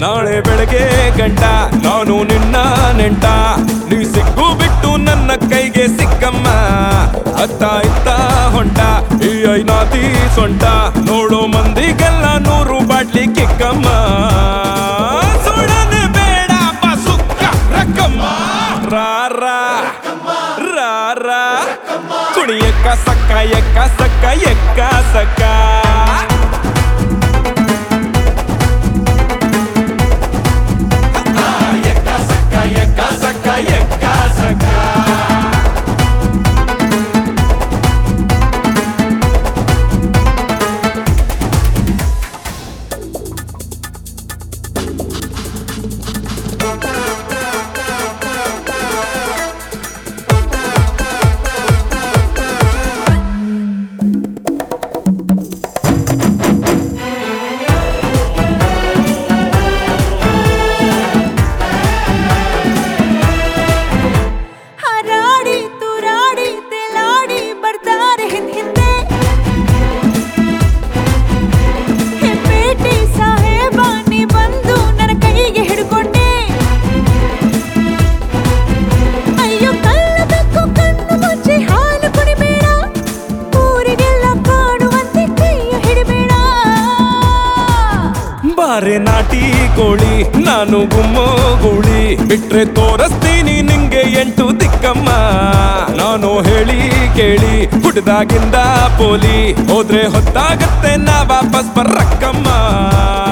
ನಾಳೆ ಬೆಳಗ್ಗೆ ಗಂಟ ನಾನು ನಿನ್ನ ನೆಂಟ ನೀ ಸಿಗ್ಗು ಬಿಟ್ಟು ನನ್ನ ಕೈಗೆ ಸಿಕ್ಕಮ್ಮ ಅತ್ತ ಇತ್ತ ಹೊಂಟ ಈ ಐನಾತಿ ಸೊಂಟ ನೋಡೋ ಮಂದಿಗೆಲ್ಲ ನೂರು ಬಾಟ್ಲಿ ಕಿಕ್ಕಮ್ಮ ಸುಡನೆ ಬೇಡ ಸುಕ್ಕ ರಕ್ಕಮ್ಮ ರಾರ ರಾರ ಕುಣಿಯಕ್ಕ ಸಕ್ಕ ಎಕ್ಕ ಸಕ್ಕ ಎಕ್ಕ ಸಕ್ಕ ಹಾರಾಡಿ ತೂರಾಡಿ ತೇಲಾಡಿ ಬರ್ತಾರೆ ಹಿಂದ್ ಹಿಂದೆ ಹೆಪ್ಪೇಟಿ ಸಾಹೇಬ ನೀ ಬಂದು ನನ್ನ ಕೈಗೆ ಹಿಡ್ಕೊಂಡೆ ಅಯ್ಯೋ ಕಲ್ಲ ಬೆಕ್ಕು ಕಣ್ಣು ಮುಚ್ಚಿ ಹಾಲು ಕುಡಿಬೇಡ ಊರಿಗೆಲ್ಲ ಕಾಣುವಂತೆ ಕೈಯ ಹಿಡಿಬೇಡ ಬಾರೆ ನಾಟಿ ಕೋಳಿ ನಾನು ಗುಮ್ಮೋ ಗೂಳಿ ಬಿಟ್ರೆ ತೋರಿಸ್ತೀನಿ ನಿಂಗೆ ಎಂಟು ದಿಕ್ಕಮ್ಮ ನಾನು ಹೇಳಿ ಕೇಳಿ ಹುಡ್ದಾಗಿಂದ ಪೋಲಿ ಹೋದ್ರೆ ಹೊತ್ತಾಗತ್ತೆ ನಾ ವಾಪಸ್ ಬರ್ರಕ್ಕಮ್ಮ